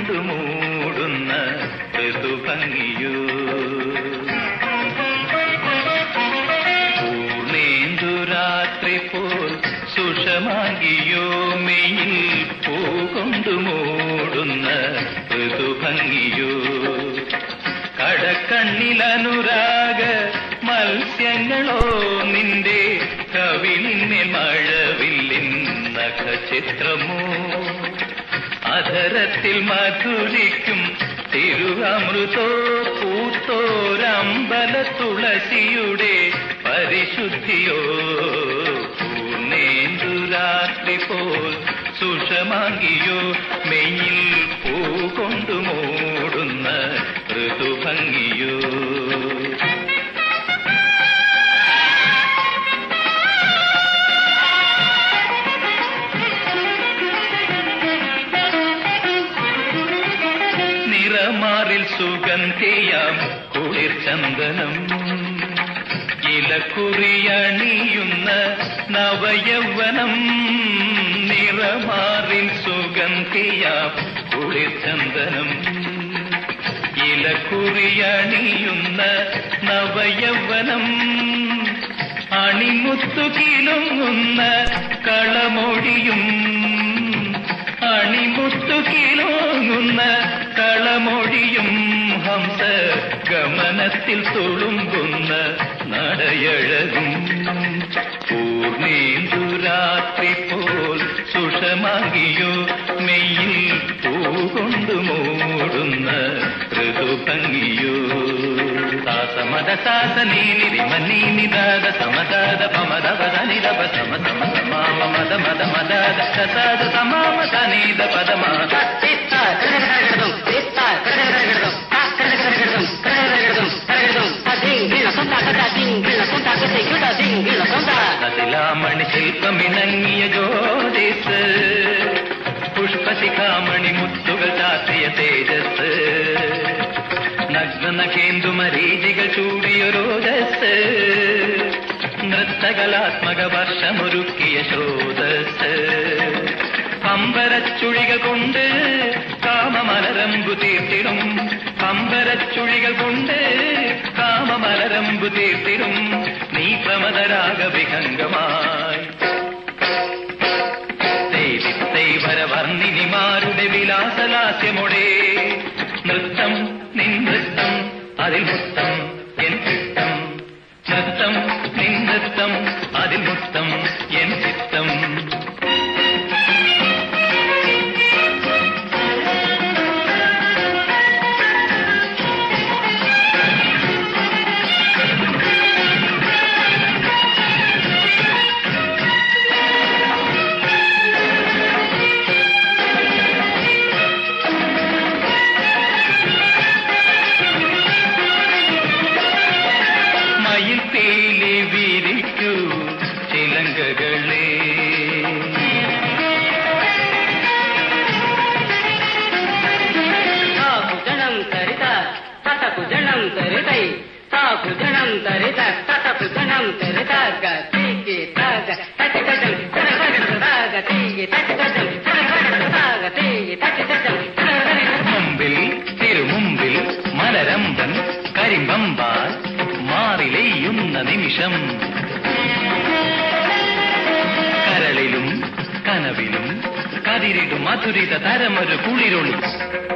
കൊണ്ട് മൂടുന്ന ഋതുഭംഗിയോ പൂർണേന്ദുരാത്രി പോൽ സുഷമാകിയോ മെയിൽ പൂകൊണ്ടു മൂടുന്ന ഋതുഭംഗിയോ കടക്കണ്ണിലനുരാഗ മത്സ്യങ്ങളോ നിന്റെ കവിളിനെ മഴവില്ലിൻ നഖചിത്രമോ അധരത്തിൽ മധുരിക്കും തിരുവമൃതോ പൂത്തോരമ്പല തുളസിയുടെ പരിശുദ്ധിയോ പൂർണേന്ദുരാത്രി പോൽ സുഷമാകിയോ മെയ്യിൽ പൂ കൊണ്ടു മൂടുന്ന ഋതുഭംഗിയോ നിറമാറിൽ സുഗന്ധിയാം കുളിർ ചന്ദനം ഇലക്കുറിയണിയുന്ന നവയൗവനം നിറമാറിൽ സുഗന്ധിയാം കുളിർ ചന്ദനം ഇലക്കുറിയണിയുന്ന നവയൗവനം അണിമുത്തു കിലുങ്ങുന്ന കളമൊഴിയും അണിമുത്തു കിലുങ്ങുന്ന കളമൊഴിയും ഹംസ ഗമനത്തിൽ തുളുമ്പുന്ന നടയഴകും പൂർണേന്ദുരാത്രി പോൽ സുഷമാകിയോ മെയ്യിൽ പൂകൊണ്ടു മൂടുന്ന ഋതുഭംഗിയോ സാസമത സാസ നീനിരി മന്നീനി ദാദ സമദാദ പമദ പദ നിദപ സമ സമ സമാമ മദ മദ മദാദ സസാദ സമാമ സനീദ പദമാ സതിലാമണി ശില്പമിണങ്ങിയ ജ്യോതിസ് പുഷ്പശിഖാമണി മുത്തുകൾ ചാത്തിയ തേജസ് നഗ്ന നഖേന്ദു മരീചികൾ ചൂടിയൊരോജസ് നൃത്തകലാത്മക വർഷമൊരുക്കിയ ശ്രോതസ് പമ്പരച്ചുഴികൾ കൊണ്ട് കാമമലരമ്പു തീർത്തിടും പമ്പരച്ചുഴികൾ കൊണ്ട് കാമമലരമ്പു തീർത്തിടും നീ പ്രമദരാഗ വിഹംഗമായി വർണ്ണിനിമാരുടെ വിലാസലാസ്യമൊടേ നൃത്തം നിൻ നൃത്തം അതിൽ മുത്തം എൻ ചിത്തം നൃത്തം നിൻ നൃത്തം അതിൽ മുത്തം എൻ ചിത്തം മയിൽ പീലി വിരിക്കൂ ചിലങ്കകളെ భుజనం తరిత తట భుజనం తరితై తా భుజనం తరిత తట భుజనం తరిత గతికి తగ తటి తటం తరగడ తీగి తటి తటం తరగడ తీగి తటి తటం മുമ്പിൽ തിരുമുമ്പിൽ മലരമ്പൻ കരിമ്പമ്പാൽ മാറിലെയ്യുന്ന നിമിഷം കരളിലും കനവിലും കതിരിടും മധുരിത തരമൊരു കുളിരൊളി